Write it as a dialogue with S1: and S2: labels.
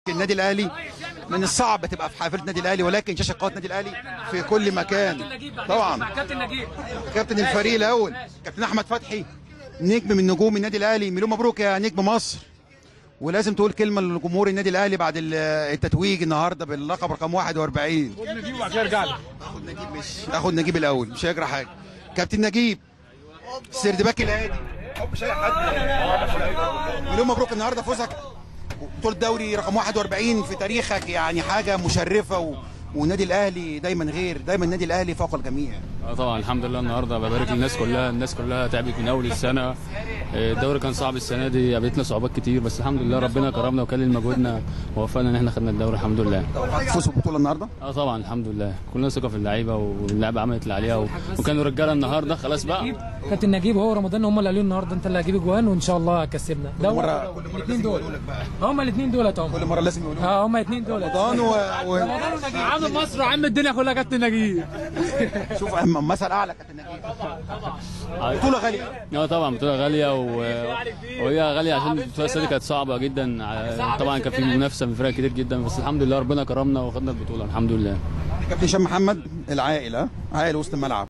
S1: النادي الاهلي من الصعب تبقى في حافله النادي الاهلي ولكن شاشه قناه النادي الاهلي في كل مكان طبعا
S2: كابتن نجيب
S1: كابتن الفريق الاول كابتن احمد فتحي نجم من نجوم النادي الاهلي مليون مبروك يا نجم مصر ولازم تقول كلمه لجمهور النادي الاهلي بعد ال- التتويج النهارده باللقب رقم 41
S2: خد نجيب وبعد كده ارجع لي
S1: اخد نجيب مش اخد نجيب الاول مش هيجرى حاجه كابتن نجيب سردباك الهادي مش اي حد مليون مبروك النهارده فوزك بطوله دوري رقم 41 في تاريخك يعني حاجه مشرفه و... والنادي الاهلي دايما غير دايما النادي الاهلي فوق الجميع
S3: اه طبعا الحمد لله النهارده ببارك للناس كلها الناس كلها تعبت من اول السنه آه، الدوري كان صعب السنه دي قابلتنا صعوبات كتير بس الحمد لله ربنا كرمنا وكلل مجهودنا ووفقنا ان احنا خدنا الدوري الحمد لله
S1: فوز بالبطوله النهارده
S3: اه طبعا الحمد لله كلنا ثقه في اللعيبه واللعيبه عملت اللي عليها و... وكانوا رجاله النهارده خلاص بقى
S2: كابتن نجيب هو رمضان هم اللي قالوا النهارده انت اللي هتجيب اجوان وان شاء الله هتكسبنا ده
S1: مره كل مره
S2: الاثنين
S1: لازم
S2: دول
S1: يقولوا لك بقى
S2: هم الاثنين دولت هم
S1: كل مره لازم يقولوا
S2: اه هم الاثنين دولت
S1: رمضان و... و...
S2: عم مصر وعم الدنيا كلها كابتن نجيب
S1: شوف أهم- مثل اعلى كابتن نجيب بطوله غاليه
S3: اه طبعا بطوله غاليه و... وهي غاليه عشان البطوله السنه دي كانت صعبه جدا ع- طبعا كان في منافسه من فرق كتير جدا بس الحمد لله ربنا كرمنا وخدنا البطوله الحمد لله
S1: كابتن هشام محمد العائل ها عائل وسط الملعب